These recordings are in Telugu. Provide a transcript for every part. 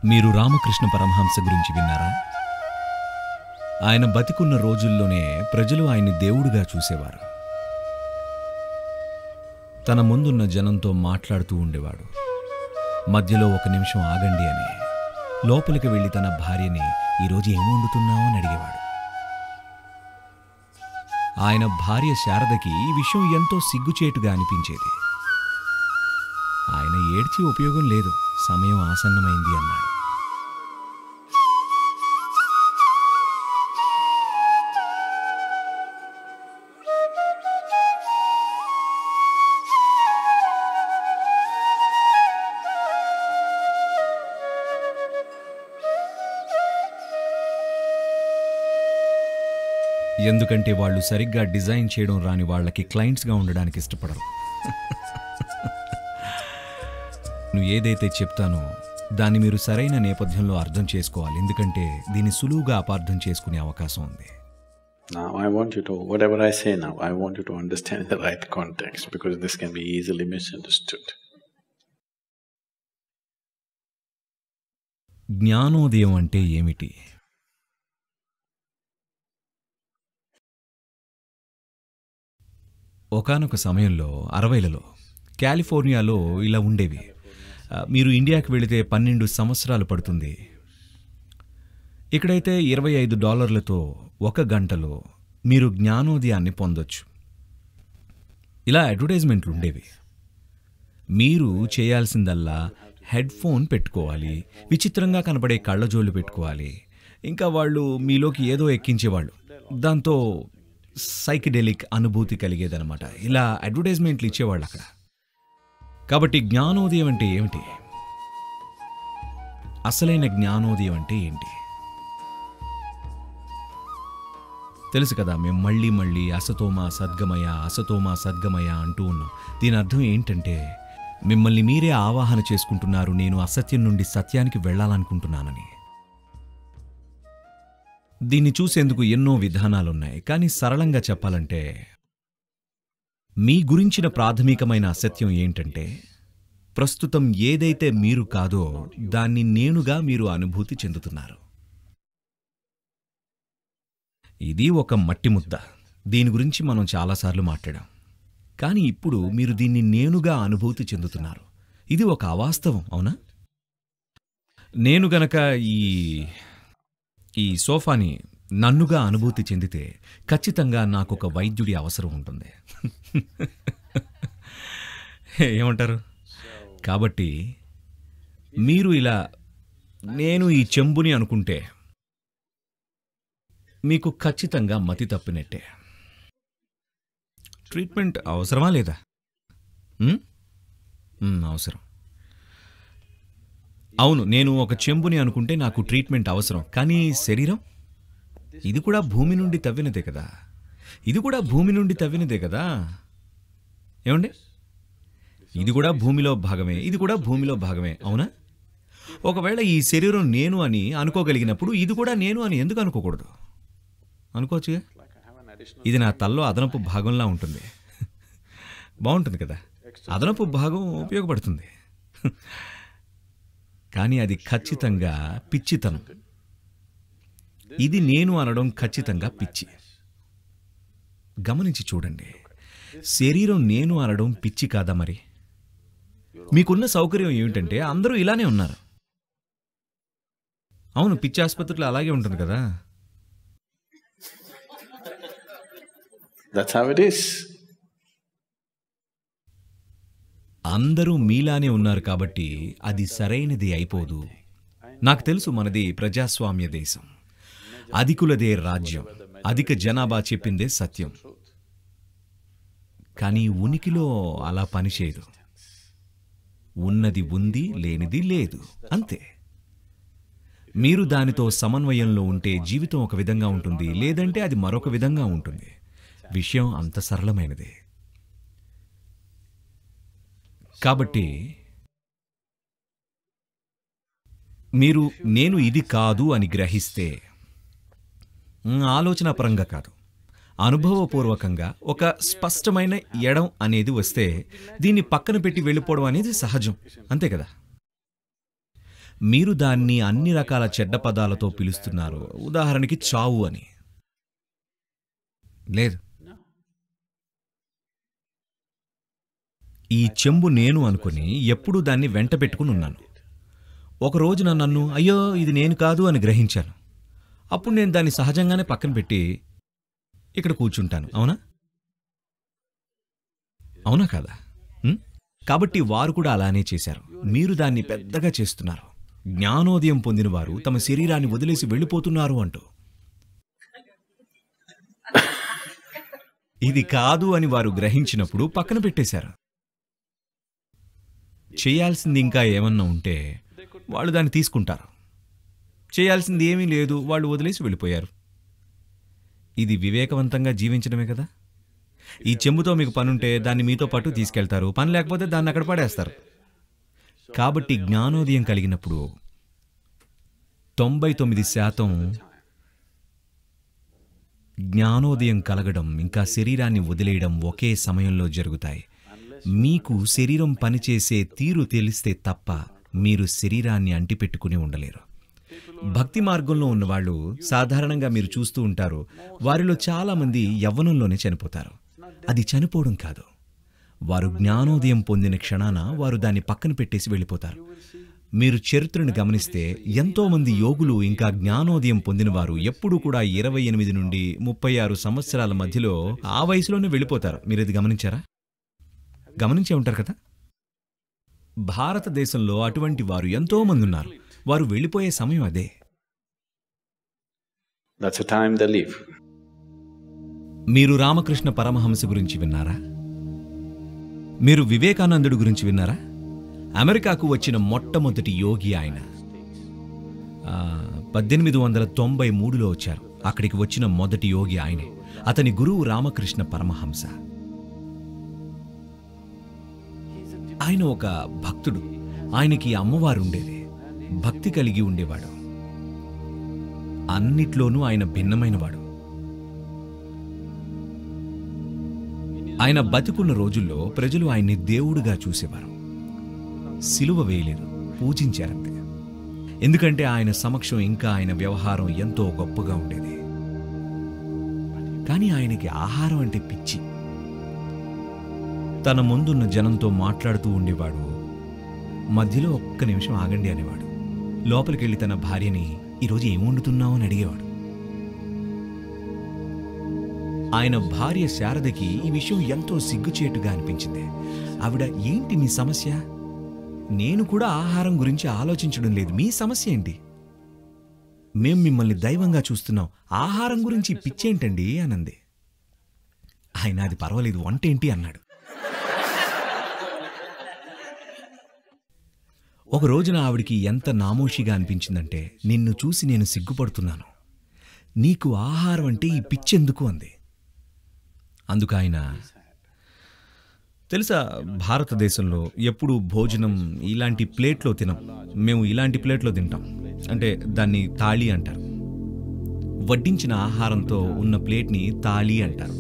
మీరు రామకృష్ణ పరమహంస గురించి విన్నారా ఆయన బతికున్న రోజుల్లోనే ప్రజలు ఆయన్ని దేవుడుగా చూసేవారు తన ముందున్న జనంతో మాట్లాడుతూ ఉండేవాడు మధ్యలో ఒక నిమిషం ఆగండి అని లోపలికి వెళ్ళి తన భార్యని ఈరోజు ఏం వండుతున్నావు అని అడిగేవాడు ఆయన భార్య శారదకి ఈ విషయం ఎంతో సిగ్గుచేటుగా అనిపించేది ఆయన ఏడ్చి ఉపయోగం లేదు సమయం ఆసన్నమైంది అన్నాడు ఎందుకంటే వాళ్ళు సరిగ్గా డిజైన్ చేయడం రాని వాళ్ళకి క్లయింట్స్గా ఉండడానికి ఇష్టపడరు నువ్వు ఏదైతే చెప్తానో దాన్ని మీరు సరైన నేపథ్యంలో అర్థం చేసుకోవాలి ఎందుకంటే దీన్ని సులువుగా అపార్థం చేసుకునే అవకాశం ఉంది Now, I want you to, whatever I say now, I want you to understand the right context because this can be easily misunderstood. జ్ఞానోదయం అంటే ఏమిటి ఒకానొక సమయంలో అరవైలలో కాలిఫోర్నియాలో ఇలా ఉండేవి ఆ, మీరు ఇండియాకి వెళితే పన్నెండు సంవత్సరాలు పడుతుంది ఇక్కడైతే ఇరవై ఐదు డాలర్లతో ఒక గంటలో మీరు జ్ఞానోదయాన్ని పొందొచ్చు ఇలా అడ్వర్టైజ్మెంట్లు ఉండేవి మీరు చేయాల్సిందల్లా హెడ్ ఫోన్ పెట్టుకోవాలి విచిత్రంగా కనబడే కళ్ళజోళ్ళు పెట్టుకోవాలి ఇంకా వాళ్ళు మీలోకి ఏదో ఎక్కించేవాళ్ళు దాంతో సైకిడెలిక్ అనుభూతి కలిగేదనమాట ఇలా అడ్వర్టైజ్మెంట్లు ఇచ్చేవాళ్ళు అక్కడ కాబట్టి జ్ఞానోదయం అంటే ఏమిటి అసలైన జ్ఞానోదయం అంటే ఏంటి తెలుసు కదా మేము మళ్ళీ మళ్ళీ అసతోమా సద్గమయ అసతోమా సద్గమయ అంటూ ఉన్నాం దీని అర్థం ఏంటంటే మిమ్మల్ని మీరే ఆవాహన చేసుకుంటున్నారు నేను అసత్యం నుండి సత్యానికి వెళ్ళాలనుకుంటున్నానని దీన్ని చూసేందుకు ఎన్నో విధానాలున్నాయి కానీ సరళంగా చెప్పాలంటే మీ గురించిన ప్రాథమికమైన అసత్యం ఏంటంటే ప్రస్తుతం ఏదైతే మీరు కాదో దాన్ని నేనుగా మీరు అనుభూతి చెందుతున్నారు ఇది ఒక మట్టి ముద్ద దీని గురించి మనం చాలాసార్లు మాట్లాడాం కానీ ఇప్పుడు మీరు దీన్ని నేనుగా అనుభూతి చెందుతున్నారు ఇది ఒక అవాస్తవం అవునా నేను గనక ఈ ఈ సోఫాని నన్నుగా అనుభూతి చెందితే ఖచ్చితంగా నాకు ఒక వైద్యుడి అవసరం ఉంటుంది ఏమంటారు కాబట్టి మీరు ఇలా నేను ఈ చెంబుని అనుకుంటే మీకు ఖచ్చితంగా మతి తప్పినట్టే ట్రీట్మెంట్ అవసరమా లేదా ఉమ్? ఉమ్, అవసరం అవును నేను ఒక చెంబుని అనుకుంటే నాకు ట్రీట్మెంట్ అవసరం కానీ శరీరం ఇది కూడా భూమి నుండి తవ్వినదే కదా ఇది కూడా భూమి నుండి తవ్వినదే కదా ఏమండి ఇది కూడా భూమిలో భాగమే ఇది కూడా భూమిలో భాగమే అవునా ఒకవేళ ఈ శరీరం నేను అని అనుకోగలిగినప్పుడు ఇది కూడా నేను అని ఎందుకు అనుకోకూడదు అనుకోవచ్చుగా ఇది నా తల్లో అదనపు భాగంలా ఉంటుంది బాగుంటుంది కదా అదనపు భాగం ఉపయోగపడుతుంది కానీ అది ఖచ్చితంగా పిచ్చితనం ఇది నేను అనడం ఖచ్చితంగా పిచ్చి గమనించి చూడండి శరీరం నేను అనడం పిచ్చి కాదా మరి మీకున్న సౌకర్యం ఏమిటంటే అందరూ ఇలానే ఉన్నారు అవును పిచ్చి ఆసుపత్రిలో అలాగే ఉంటుంది కదా That's how it is. అందరూ మీలానే ఉన్నారు కాబట్టి అది సరైనది అయిపోదు నాకు తెలుసు మనది ప్రజాస్వామ్య దేశం అధికులదే రాజ్యం అధిక జనాభా చెప్పిందే సత్యం కానీ ఉనికిలో అలా పనిచేయదు ఉన్నది ఉంది లేనిది లేదు అంతే మీరు దానితో సమన్వయంలో ఉంటే జీవితం ఒక విధంగా ఉంటుంది లేదంటే అది మరొక విధంగా ఉంటుంది విషయం అంత సరళమైనదే కాబట్టి మీరు నేను ఇది కాదు అని గ్రహిస్తే మ్, ఆలోచనాపరంగా కాదు అనుభవపూర్వకంగా ఒక స్పష్టమైన ఎడం అనేది వస్తే దీన్ని పక్కన పెట్టి వెళ్ళిపోవడం అనేది సహజం అంతే కదా మీరు దాన్ని అన్ని రకాల చెడ్డ పదాలతో పిలుస్తున్నారు ఉదాహరణకి చావు అని లేదు ఈ చెంబు నేను అనుకుని ఎప్పుడూ దాన్ని వెంట పెట్టుకుని ఉన్నాను ఒక రోజున నన్ను అయ్యో ఇది నేను కాదు అని గ్రహించాను అప్పుడు నేను దాన్ని సహజంగానే పక్కన పెట్టి ఇక్కడ కూర్చుంటాను అవునా అవునా కాదా ఉం? కాబట్టి వారు కూడా అలానే చేశారు మీరు దాన్ని పెద్దగా చేస్తున్నారు జ్ఞానోదయం పొందిన వారు తమ శరీరాన్ని వదిలేసి వెళ్ళిపోతున్నారు అంటూ ఇది కాదు అని వారు గ్రహించినప్పుడు పక్కన పెట్టేశారు చేయాల్సింది ఇంకా ఏమన్నా ఉంటే వాళ్ళు దాన్ని తీసుకుంటారు చేయాల్సింది ఏమీ లేదు వాళ్ళు వదిలేసి వెళ్ళిపోయారు ఇది వివేకవంతంగా జీవించడమే కదా ఈ చెంబుతో మీకు పనుంటే దాన్ని మీతో పాటు తీసుకెళ్తారు పని లేకపోతే దాన్ని అక్కడ పడేస్తారు కాబట్టి జ్ఞానోదయం కలిగినప్పుడు తొంభై తొమ్మిది శాతం జ్ఞానోదయం కలగడం ఇంకా శరీరాన్ని వదిలేయడం ఒకే సమయంలో జరుగుతాయి మీకు శరీరం పనిచేసే తీరు తెలిస్తే తప్ప మీరు శరీరాన్ని అంటిపెట్టుకుని ఉండలేరు భక్తి మార్గంలో ఉన్నవాళ్ళు సాధారణంగా మీరు చూస్తూ ఉంటారు వారిలో చాలామంది యవ్వనంలోనే చనిపోతారు అది చనిపోవడం కాదు వారు జ్ఞానోదయం పొందిన క్షణాన వారు దాన్ని పక్కన పెట్టేసి వెళ్ళిపోతారు మీరు చరిత్రను గమనిస్తే ఎంతో మంది యోగులు ఇంకా జ్ఞానోదయం పొందిన వారు ఎప్పుడూ కూడా ఇరవై ఎనిమిది నుండి ముప్పై ఆరు సంవత్సరాల మధ్యలో ఆ వయసులోనే వెళ్ళిపోతారు మీరు ఇది గమనించారా గమనించే ఉంటారు కదా భారతదేశంలో అటువంటి వారు ఎంతో మంది ఉన్నారు వారు వెళ్ళిపోయే సమయం అదే That's the time they leave. మీరు రామకృష్ణ పరమహంస గురించి విన్నారా మీరు వివేకానందుడి గురించి విన్నారా అమెరికాకు వచ్చిన మొట్టమొదటి యోగి ఆయన ఆ, పద్దెనిమిది వందల తొంభై మూడులో వచ్చారు అక్కడికి వచ్చిన మొదటి యోగి ఆయనే అతని గురువు రామకృష్ణ పరమహంస ఆయన ఒక భక్తుడు ఆయనకి అమ్మవారు ఉండేది భక్తి కలిగి ఉండేవాడు అన్నిట్లోనూ ఆయన భిన్నమైనవాడు ఆయన బతికున్న రోజుల్లో ప్రజలు ఆయన్ని దేవుడుగా చూసేవారు సిలువ వేయలేదు పూజించారంతే ఎందుకంటే ఆయన సమక్షం ఇంకా ఆయన వ్యవహారం ఎంతో గొప్పగా ఉండేది కానీ ఆయనకి ఆహారం అంటే పిచ్చి తన ముందున్న జనంతో మాట్లాడుతూ ఉండేవాడు మధ్యలో ఒక్క నిమిషం ఆగండి అనేవాడు లోపలికెళ్ళి తన భార్యని ఈరోజు ఏం వండుతున్నావు అని అడిగేవాడు ఆయన భార్య శారదకి ఈ విషయం ఎంతో సిగ్గుచేటుగా అనిపించింది ఆవిడ ఏంటి మీ సమస్య నేను కూడా ఆహారం గురించి ఆలోచించడం లేదు మీ సమస్య ఏంటి మేం మిమ్మల్ని దైవంగా చూస్తున్నాం ఆహారం గురించి పిచ్చేంటండి అనంది ఆయన అది పర్వాలేదు వంట ఏంటి అన్నాడు ఒక రోజున ఆవిడికి ఎంత నామోషిగా అనిపించిందంటే నిన్ను చూసి నేను సిగ్గుపడుతున్నాను నీకు ఆహారం అంటే ఈ పిచ్చెందుకు అంది అందుకు ఆయన తెలుసా భారతదేశంలో ఎప్పుడు భోజనం ఇలాంటి ప్లేట్లో తినం మేము ఇలాంటి ప్లేట్లో తింటాం అంటే దాన్ని తాళి అంటారు వడ్డించిన ఆహారంతో ఉన్న ప్లేట్ని తాళి అంటారు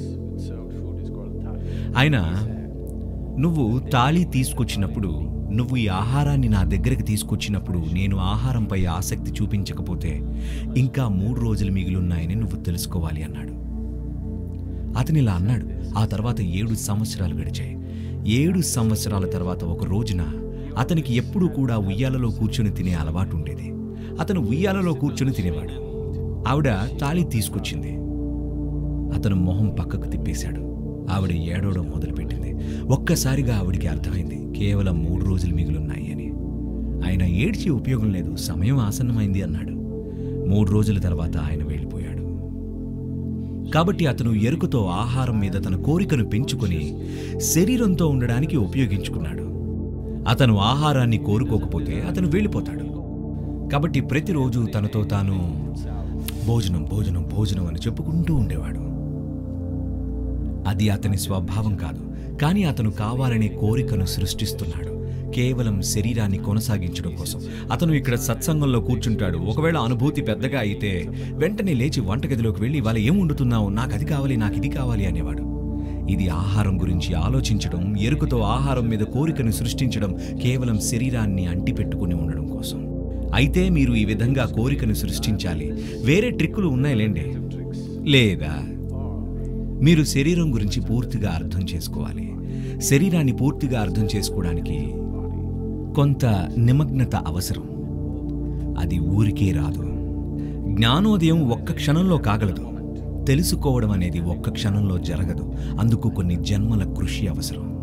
ఆయన నువ్వు తాళి తీసుకొచ్చినప్పుడు నువ్వు ఈ ఆహారాన్ని నా దగ్గరికి తీసుకొచ్చినప్పుడు నేను ఆహారంపై ఆసక్తి చూపించకపోతే ఇంకా మూడు రోజులు మిగిలిన్నాయని నువ్వు తెలుసుకోవాలి అన్నాడు అతను ఇలా అన్నాడు ఆ తర్వాత ఏడు సంవత్సరాలు గడిచాయి ఏడు సంవత్సరాల తర్వాత ఒక రోజున అతనికి ఎప్పుడూ కూడా ఉయ్యాలలో కూర్చొని తినే అలవాటు ఉండేది అతను ఉయ్యాలలో కూర్చొని తినేవాడు ఆవిడ తాళి తీసుకొచ్చింది అతను మొహం పక్కకు తిప్పేశాడు ఆవిడ ఏడవడం మొదలుపెట్టింది ఒక్కసారిగా ఆవిడికి అర్థమైంది కేవలం మూడు రోజులు మిగులున్నాయి అని ఆయన ఏడ్చి ఉపయోగం లేదు సమయం ఆసన్నమైంది అన్నాడు మూడు రోజుల తర్వాత ఆయన వెళ్ళిపోయాడు కాబట్టి అతను ఎరుకతో ఆహారం మీద తన కోరికను పెంచుకొని శరీరంతో ఉండడానికి ఉపయోగించుకున్నాడు అతను ఆహారాన్ని కోరుకోకపోతే అతను వెళ్ళిపోతాడు కాబట్టి ప్రతిరోజు తనతో తాను భోజనం భోజనం భోజనం అని చెప్పుకుంటూ ఉండేవాడు అది అతని స్వభావం కాదు కానీ అతను కావాలనే కోరికను సృష్టిస్తున్నాడు కేవలం శరీరాన్ని కొనసాగించడం కోసం అతను ఇక్కడ సత్సంగంలో కూర్చుంటాడు ఒకవేళ అనుభూతి పెద్దగా అయితే వెంటనే లేచి వంటగదిలోకి వెళ్ళి వాళ్ళ ఏం వండుతున్నావు నాకు అది కావాలి నాకు ఇది కావాలి అనేవాడు ఇది ఆహారం గురించి ఆలోచించడం ఎరుకతో ఆహారం మీద కోరికను సృష్టించడం కేవలం శరీరాన్ని అంటిపెట్టుకుని ఉండడం కోసం అయితే మీరు ఈ విధంగా కోరికను సృష్టించాలి వేరే ట్రిక్కులు ఉన్నాయిలేండి లేదా మీరు శరీరం గురించి పూర్తిగా అర్థం చేసుకోవాలి శరీరాన్ని పూర్తిగా అర్థం చేసుకోవడానికి కొంత నిమగ్నత అవసరం అది ఊరికే రాదు జ్ఞానోదయం ఒక్క క్షణంలో కాగలదు తెలుసుకోవడం అనేది ఒక్క క్షణంలో జరగదు అందుకు కొన్ని జన్మల కృషి అవసరం